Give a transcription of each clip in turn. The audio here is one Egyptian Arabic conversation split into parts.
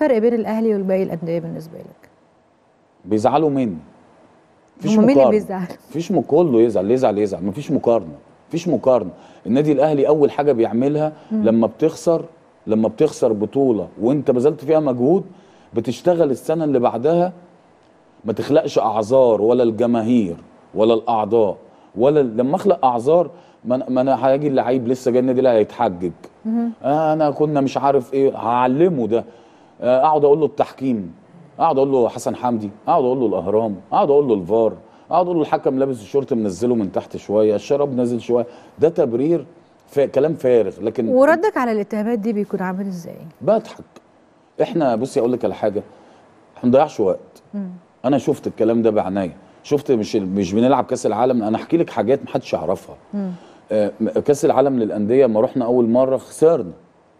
الفرق بين الاهلي والباقي الانديه بالنسبه لك بيزعلوا مني مفيش هم مين اللي مقارنة. بيزعل مفيش م- كله يزعل يزعل يزعل مفيش مقارنه مفيش مقارنه النادي الاهلي اول حاجه بيعملها لما بتخسر لما بتخسر بطوله وانت بذلت فيها مجهود بتشتغل السنه اللي بعدها ما تخلقش اعذار ولا الجماهير ولا الاعضاء ولا لما اخلق اعذار ما أنا- ما انا هيجي اللعيب لسه جاي النادي الاهلي هيتحجج آه انا كنا مش عارف ايه هعلمه ده آه، اقعد اقول له التحكيم اقعد اقول له حسن حمدي اقعد اقول له الاهرام اقعد اقول له الفار اقعد اقول له الحكم لابس الشورت منزله من تحت شويه الشراب نازل شويه ده تبرير ف... كلام فارغ لكن وردك على الاتهامات دي بيكون عامل ازاي بضحك احنا بصي اقول لك على حاجه احنا ما بنضيعش وقت انا شفت الكلام ده بعناية شفت مش مش بنلعب كاس العالم انا احكي لك حاجات محدش يعرفها آه، م- كاس العالم للانديه لما رحنا اول مره خسرنا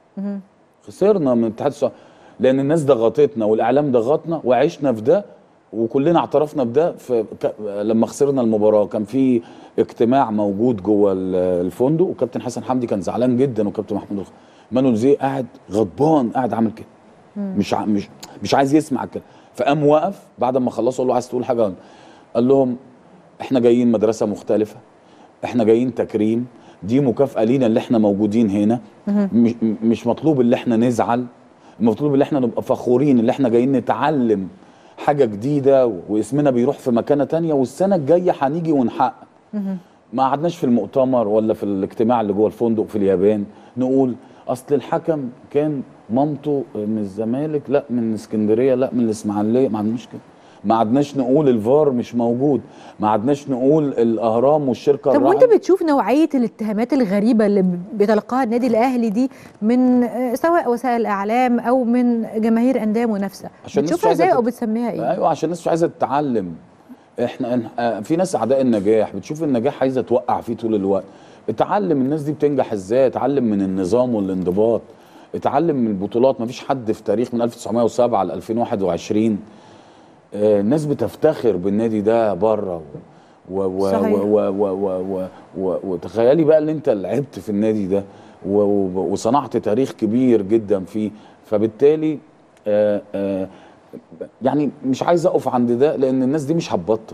خسرنا من الاتحاد السعودي لان الناس ضغطتنا والاعلام ضغطنا وعشنا في ده وكلنا اعترفنا بده في ك... لما خسرنا المباراه كان في اجتماع موجود جوه ال- الفندق وكابتن حسن حمدي كان زعلان جدا وكابتن محمود الخ... مانويل زي قاعد غضبان قاعد عامل كده مش ع... مش مش عايز يسمع كده فقام وقف بعد ما خلصوا قال له عايز تقول حاجه قال لهم احنا جايين مدرسه مختلفه احنا جايين تكريم دي مكافاه لينا اللي احنا موجودين هنا مش, مش مطلوب اللي احنا نزعل المطلوب اللي احنا نبقى فخورين اللي احنا جايين نتعلم حاجه جديده واسمنا بيروح في مكانه تانية والسنه الجايه هنيجي ونحقق ما قعدناش في المؤتمر ولا في الاجتماع اللي جوه الفندق في اليابان نقول اصل الحكم كان مامته من الزمالك لا من اسكندريه لا من الاسماعيليه ما عندناش كده ما عدناش نقول الفار مش موجود ما عدناش نقول الاهرام والشركه طب وانت الراعية. بتشوف نوعيه الاتهامات الغريبه اللي بيتلقاها النادي الاهلي دي من آه، سواء وسائل الاعلام او من جماهير انديه منافسه عشان الناس بتشوفها مش عايزة ازاي او تت- بتسميها ايه ايوه عشان الناس مش عايزه تتعلم احنا إن- آه، في ناس اعداء النجاح بتشوف النجاح عايزه توقع فيه طول الوقت اتعلم الناس دي بتنجح ازاي اتعلم من النظام والانضباط اتعلم من البطولات مفيش حد في تاريخ من 1907 ل 2021 آه، الناس بتفتخر بالنادي ده بره و و صحيح. و و و و و و وتخيلي بقى ان انت لعبت في النادي ده و و وصنعت تاريخ كبير جدا فيه فبالتالي آه آه يعني مش عايز اقف عند ده لان الناس دي مش هتبطل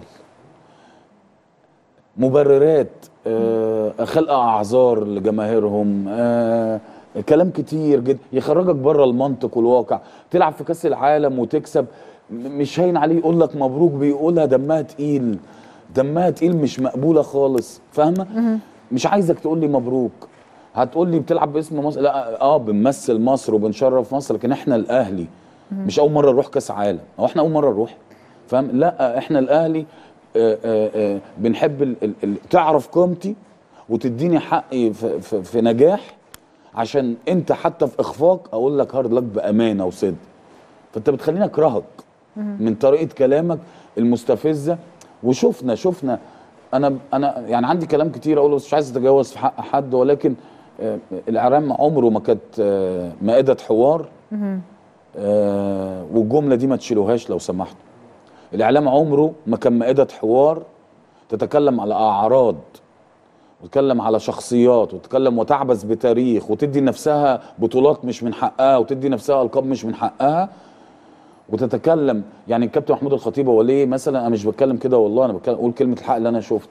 مبررات آه خلق اعذار لجماهيرهم آه كلام كتير جدا يخرجك بره المنطق والواقع تلعب في كاس العالم وتكسب م- مش هين عليه يقول لك مبروك بيقولها دمها تقيل دمها تقيل مش مقبوله خالص فاهمه مش عايزك تقول لي مبروك هتقول لي بتلعب باسم مصر لا اه بنمثل مصر وبنشرف مصر لكن احنا الاهلي مش اول مره نروح كاس عالم هو احنا اول مره نروح فاهم لا احنا الاهلي آه آه آه بنحب ال ال ال تعرف قيمتي وتديني حقي في, في, في نجاح عشان انت حتى في اخفاق اقول لك هارد لك بامانه وصدق فانت بتخليني اكرهك من طريقه كلامك المستفزه وشفنا شفنا انا انا يعني عندي كلام كتير اقوله بس مش عايز اتجاوز في حق حد ولكن آه، الاعلام عمره ما كانت آه، مائده حوار آه، والجمله دي ما تشيلوهاش لو سمحتوا الاعلام عمره ما كان مائده حوار تتكلم على اعراض وتتكلم على شخصيات وتتكلم وتعبث بتاريخ وتدي نفسها بطولات مش من حقها وتدي نفسها القاب مش من حقها وتتكلم يعني الكابتن محمود الخطيب هو ليه مثلا انا مش بتكلم كده والله انا بتكلم اقول كلمه الحق اللي انا شفته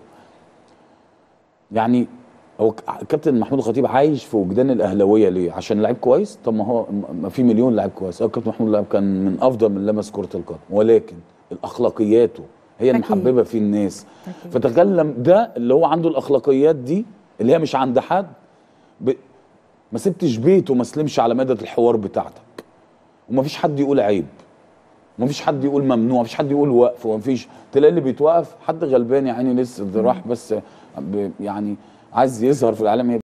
يعني هو ك- الكابتن محمود الخطيب عايش في وجدان الاهلاويه ليه عشان لعيب كويس طب ما هو ما في مليون لعيب كويس هو الكابتن محمود لاعب كان من افضل من لمس كره القدم ولكن الاخلاقياته هي أكيد. المحببه في الناس أكيد. فتكلم ده اللي هو عنده الاخلاقيات دي اللي هي مش عند حد ب... ما سبتش بيته ما سلمش على مادة الحوار بتاعتك ومفيش حد يقول عيب مفيش حد يقول ممنوع مفيش حد يقول وقف ومفيش تلاقي اللي بيتوقف حد غلبان يا عيني لسه ده راح بس ب... يعني عايز يظهر في الاعلام